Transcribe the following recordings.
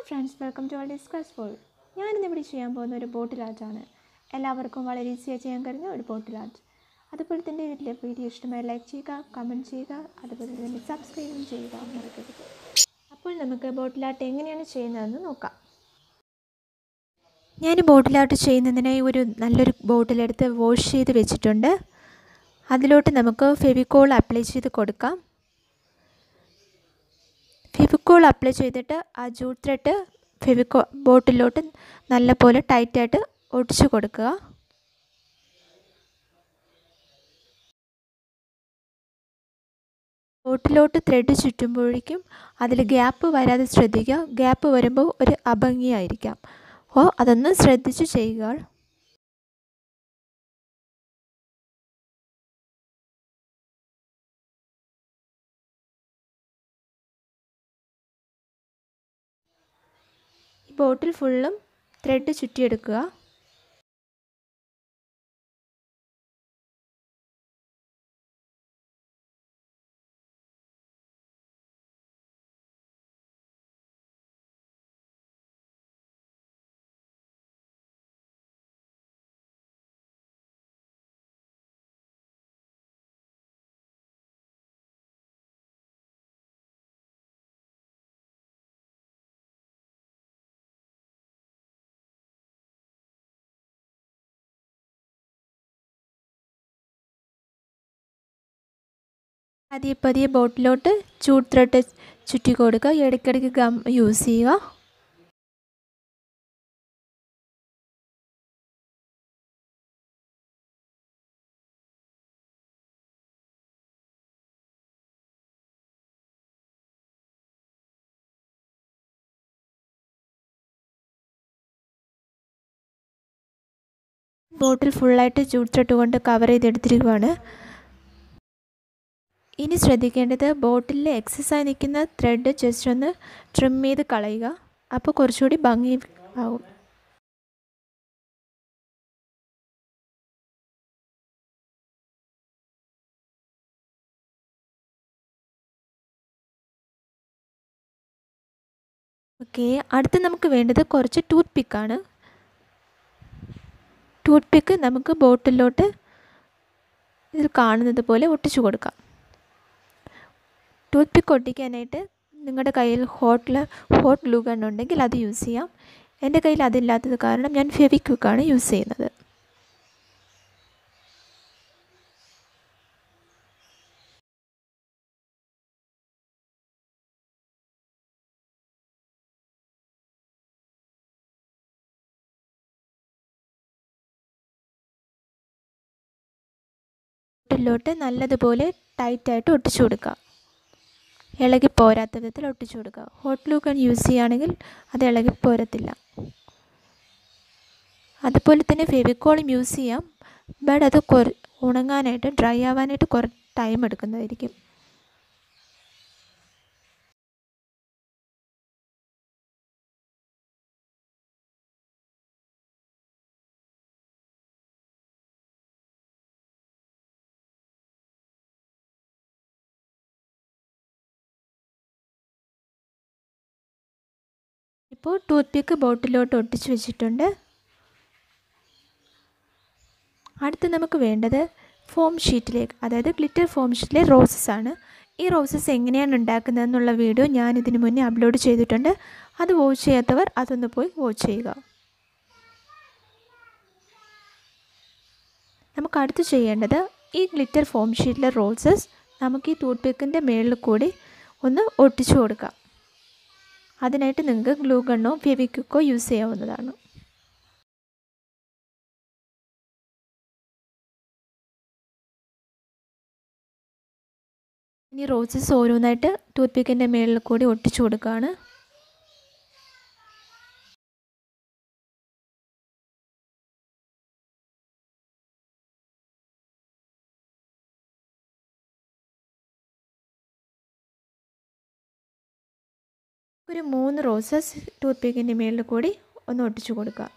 friends welcome to our discuss fall ഞാനിന്ന് ഇവിടെ ചെയ്യാൻ പോകുന്ന ഒരു ബോട്ടിൽ ആർട്ടാണ് എല്ലാവർക്കും വളരെ ഈസിയായി ചെയ്യാൻ കഴിയുന്ന ഒരു ബോട്ടിൽ ആർട്ട് അതുപോലെ തന്നെ ഇതിലെ വീഡിയോ ഇഷ്ടമായി ലൈക്ക് ചെയ്യുക കമൻറ്റ് ചെയ്യുക അതുപോലെ തന്നെ സബ്സ്ക്രൈബും ചെയ്യുക മറക്കരുത് അപ്പോൾ നമുക്ക് ബോട്ടിൽ ആർട്ട് എങ്ങനെയാണ് ചെയ്യുന്നതെന്ന് നോക്കാം ഞാൻ ബോട്ടിൽ ആർട്ട് ചെയ്യുന്നതിനായി ഒരു നല്ലൊരു ബോട്ടിലെടുത്ത് വാഷ് ചെയ്ത് വെച്ചിട്ടുണ്ട് അതിലോട്ട് നമുക്ക് ഫെവിക്കോൾ അപ്ലൈ ചെയ്ത് കൊടുക്കാം ഫെവിക്കോൾ അപ്ലൈ ചെയ്തിട്ട് ആ ജൂട്ട് ത്രെഡ് ഫെവിക്കോ ബോട്ടിലോട്ട് നല്ലപോലെ ടൈറ്റായിട്ട് ഒട്ടിച്ചു കൊടുക്കുക ബോട്ടിലോട്ട് ത്രെഡ് ചുറ്റുമ്പോഴേക്കും അതിൽ ഗ്യാപ്പ് വരാതെ ശ്രദ്ധിക്കുക ഗ്യാപ്പ് വരുമ്പോൾ ഒരു അഭംഗിയായിരിക്കാം അപ്പോൾ അതൊന്ന് ശ്രദ്ധിച്ച് ചെയ്യുക ഈ ബോട്ടിൽ ഫുള്ളും ത്രെഡ് ചുറ്റിയെടുക്കുക പതിയെ പതിയെ ബോട്ടിലോട്ട് ചൂട് ത്രെഡ് ചുറ്റി കൊടുക്കുക ഇടയ്ക്കിടയ്ക്ക് ഗം യൂസ് ചെയ്യുക ബോട്ടിൽ ഫുള്ളായിട്ട് ചൂട് ത്രെഡ് കൊണ്ട് കവർ ചെയ്തെടുത്തിരിക്കുകയാണ് ഇനി ശ്രദ്ധിക്കേണ്ടത് ബോട്ടിലിൽ എക്സസ് ആയി നിൽക്കുന്ന ത്രെഡ് ജസ്റ്റ് ഒന്ന് ട്രിം ചെയ്ത് കളയുക അപ്പോൾ കുറച്ചുകൂടി ഭംഗി ആവും ഓക്കെ അടുത്ത് നമുക്ക് വേണ്ടത് കുറച്ച് ടൂത്ത് പിക്കാണ് ടൂത്ത് പിക്ക് നമുക്ക് ബോട്ടിലോട്ട് ഇതിൽ കാണുന്നത് പോലെ ഒട്ടിച്ചു കൊടുക്കാം ടൂത്ത് പിക്ക് ഒട്ടിക്കാനായിട്ട് നിങ്ങളുടെ കയ്യിൽ ഹോട്ടിൽ ഹോട്ട് ഗ്ലൂ ഗൺ ഉണ്ടെങ്കിൽ അത് യൂസ് ചെയ്യാം എൻ്റെ കയ്യിൽ അതില്ലാത്തത് കാരണം ഞാൻ ഫെവിക്വിക്കാണ് യൂസ് ചെയ്യുന്നത് ബോട്ടിലോട്ട് നല്ലതുപോലെ ടൈറ്റായിട്ട് ഒട്ടിച്ചു കൊടുക്കുക ഇളകി പോരാത്ത വിധത്തിൽ ഒട്ടിച്ചു കൊടുക്കുക ഹോട്ട് ഗ്ലൂ ഗൺ യൂസ് ചെയ്യുകയാണെങ്കിൽ അത് ഇളകി പോരത്തില്ല അതുപോലെ തന്നെ ഫെവിക്കോളും യൂസ് ചെയ്യാം ബട്ട് അത് കുറ ഉണങ്ങാനായിട്ട് ഡ്രൈ ആവാനായിട്ട് കുറേ ടൈം എടുക്കുന്നതായിരിക്കും ഇപ്പോൾ ടൂത്ത് പിക്ക് ബോട്ടിലോട്ട് ഒട്ടിച്ച് വെച്ചിട്ടുണ്ട് അടുത്ത് നമുക്ക് വേണ്ടത് ഫോം ഷീറ്റിലേക്ക് അതായത് ഗ്ലിറ്റർ ഫോം ഷീറ്റിലെ റോസസ് ആണ് ഈ റോസസ് എങ്ങനെയാണ് ഉണ്ടാക്കുന്നതെന്നുള്ള വീഡിയോ ഞാൻ ഇതിനു മുന്നേ അപ്ലോഡ് ചെയ്തിട്ടുണ്ട് അത് വാച്ച് ചെയ്യാത്തവർ അതൊന്ന് പോയി വാച്ച് ചെയ്യുക നമുക്ക് അടുത്ത് ചെയ്യേണ്ടത് ഈ ഗ്ലിറ്റർ ഫോം ഷീറ്റിലെ റോസസ് നമുക്ക് ഈ ടൂത്ത് പിക്കിൻ്റെ മേളിൽ കൂടി ഒന്ന് ഒട്ടിച്ചു കൊടുക്കാം അതിനായിട്ട് നിങ്ങൾക്ക് ഗ്ലൂ ഗണ്ണോ ഫെവിക്വിക്കോ യൂസ് ചെയ്യാവുന്നതാണ് ഇനി റോസസ് ഓരോന്നായിട്ട് ടൂത്ത് പിക്കിൻ്റെ മേളിൽ കൂടി ഒട്ടിച്ചു കൊടുക്കുകയാണ് ഒരു മൂന്ന് റോസസ് ടൂത്ത് പിക്കിൻ്റെ മേളിൽ കൂടി ഒന്ന് ഒട്ടിച്ചു കൊടുക്കുക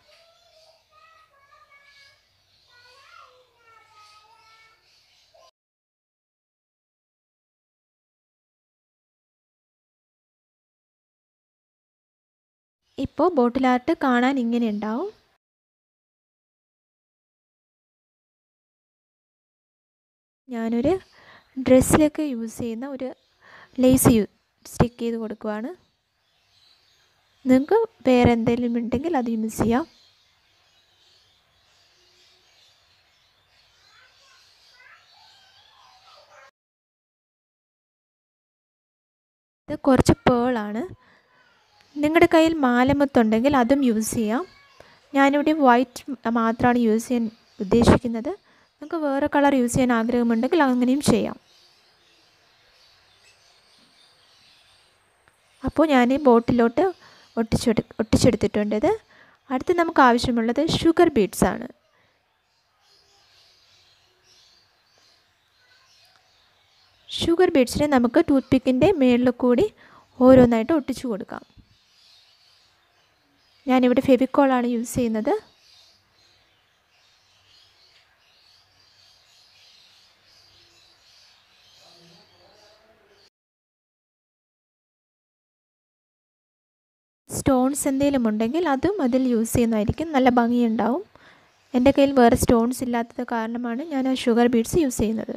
ഇപ്പോൾ ബോട്ടിൽ ആർട്ട് കാണാൻ ഇങ്ങനെ ഉണ്ടാവും ഞാനൊരു ഡ്രസ്സിലൊക്കെ യൂസ് ചെയ്യുന്ന ഒരു ലേസ് യൂ സ്റ്റിക്ക് ചെയ്ത് കൊടുക്കുവാണ് നിങ്ങൾക്ക് വേറെ എന്തെങ്കിലും ഉണ്ടെങ്കിൽ അത് യൂസ് ചെയ്യാം ഇത് കുറച്ച് പേളാണ് നിങ്ങളുടെ കയ്യിൽ മാലമുത്തുണ്ടെങ്കിൽ അതും യൂസ് ചെയ്യാം ഞാനിവിടെ വൈറ്റ് മാത്രമാണ് യൂസ് ചെയ്യാൻ ഉദ്ദേശിക്കുന്നത് നിങ്ങൾക്ക് വേറെ കളർ യൂസ് ചെയ്യാൻ ആഗ്രഹമുണ്ടെങ്കിൽ അങ്ങനെയും ചെയ്യാം അപ്പോൾ ഞാൻ ബോട്ടിലോട്ട് ഒട്ടിച്ചെടു ഒട്ടിച്ചെടുത്തിട്ടുണ്ട് ഇത് അടുത്ത് നമുക്ക് ആവശ്യമുള്ളത് ഷുഗർ ബീഡ്സ് ആണ് ഷുഗർ ബീഡ്സിനെ നമുക്ക് ടൂത്ത് പിക്കിൻ്റെ മേളിൽ കൂടി ഓരോന്നായിട്ട് ഒട്ടിച്ചു കൊടുക്കാം ഞാനിവിടെ ഫെവിക്കോളാണ് യൂസ് ചെയ്യുന്നത് സ്റ്റോൺസ് എന്തെങ്കിലും ഉണ്ടെങ്കിൽ അതും അതിൽ യൂസ് ചെയ്യുന്നതായിരിക്കും നല്ല ഭംഗിയുണ്ടാവും എൻ്റെ കയ്യിൽ വേറെ സ്റ്റോൺസ് ഇല്ലാത്തത് കാരണമാണ് ഞാൻ ആ ഷുഗർ ബീഡ്സ് യൂസ് ചെയ്യുന്നത്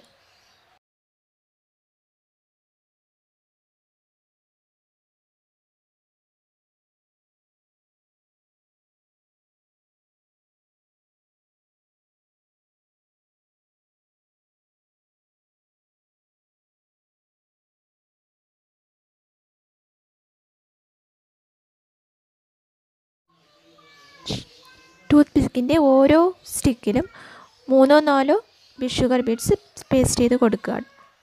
ടൂത്ത് പിക്കിൻ്റെ ഓരോ സ്റ്റിക്കിലും മൂന്നോ നാലോ ഷുഗർ ബീഡ്സ് പേസ്റ്റ് ചെയ്ത് കൊടുക്കുക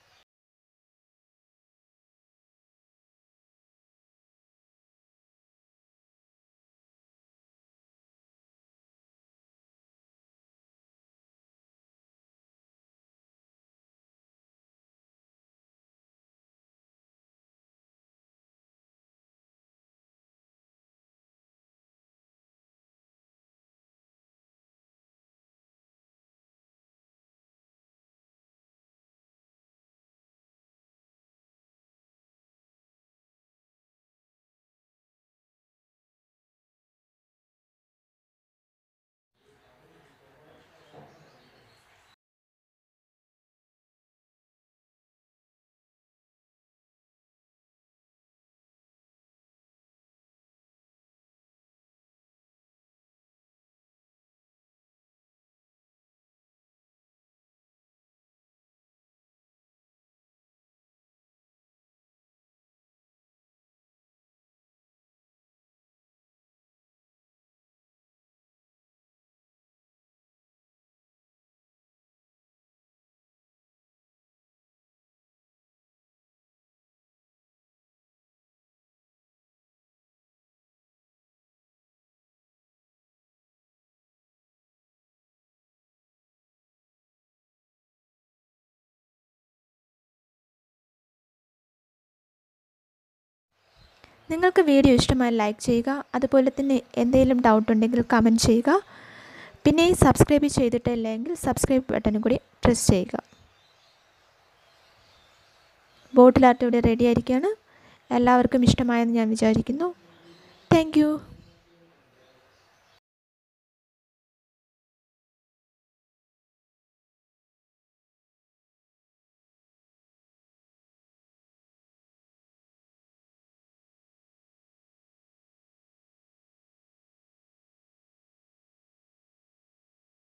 നിങ്ങൾക്ക് വീഡിയോ ഇഷ്ടമായി ലൈക്ക് ചെയ്യുക അതുപോലെ തന്നെ എന്തെങ്കിലും ഡൗട്ട് ഉണ്ടെങ്കിൽ കമൻറ്റ് ചെയ്യുക പിന്നെ സബ്സ്ക്രൈബ് ചെയ്തിട്ടില്ലെങ്കിൽ സബ്സ്ക്രൈബ് ബട്ടനും കൂടി പ്രസ് ചെയ്യുക ബോട്ടിൽ ആർട്ട് ഇവിടെ റെഡി ആയിരിക്കുകയാണ് എല്ലാവർക്കും ഇഷ്ടമായെന്ന് ഞാൻ വിചാരിക്കുന്നു താങ്ക്